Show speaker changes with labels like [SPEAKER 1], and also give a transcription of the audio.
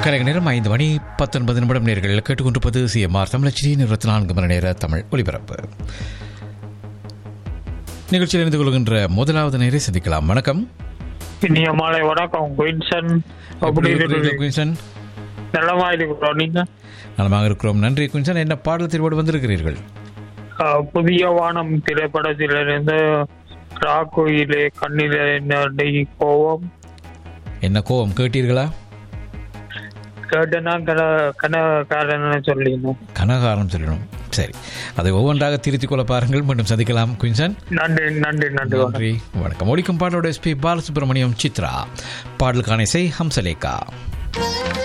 [SPEAKER 1] கலைக நேரம் ஐந்து மணி பத்தொன்பது நிமிடம் நேர்கள் கேட்டுக்கொண்டிருப்பது சிஎம்ஆர் தமிழச்சி இருபத்தி நான்கு மணி நேர தமிழ் ஒலிபரப்பு நிகழ்ச்சியில் இணைந்து கொள்கின்ற முதலாவது நேரை சந்திக்கலாம் வணக்கம்
[SPEAKER 2] இனிய மாலை வணக்கம் குயின்சன் அப்படி
[SPEAKER 1] இருக்கிறீர்கள் குயின்சன்
[SPEAKER 2] நல்லமா இருக்கிறோம் நீங்க
[SPEAKER 1] நலமாக இருக்கிறோம் நன்றி குயின்சன் என்ன பாடல் திருவோடு வந்திருக்கிறீர்கள்
[SPEAKER 2] அஹ், புதிய வானம் திரைப்படத்திலிருந்து ராக்கோயிலே கண்ணிலே நடி கோவம்
[SPEAKER 1] என்ன கோபம் கேட்டீர்களா
[SPEAKER 2] கேட்டனா கன கனகாரன்னு சொல்லிடணும்
[SPEAKER 1] கனகாரம் சொல்லணும் சரி அதை ஒவ்வொன்றாக திருத்திக் கொள்ள பாருங்கள் மீண்டும் சந்திக்கலாம் குயின்சன்
[SPEAKER 2] நன்றி நன்றி நன்றி வணக்கம்.
[SPEAKER 1] நன்றி வணக்கம் ஒழிக்கும் பாடலோட எஸ்பி பாலசுப்ரமணியம் சித்ரா பாடலுக்கான இசை ஹம்சலேகா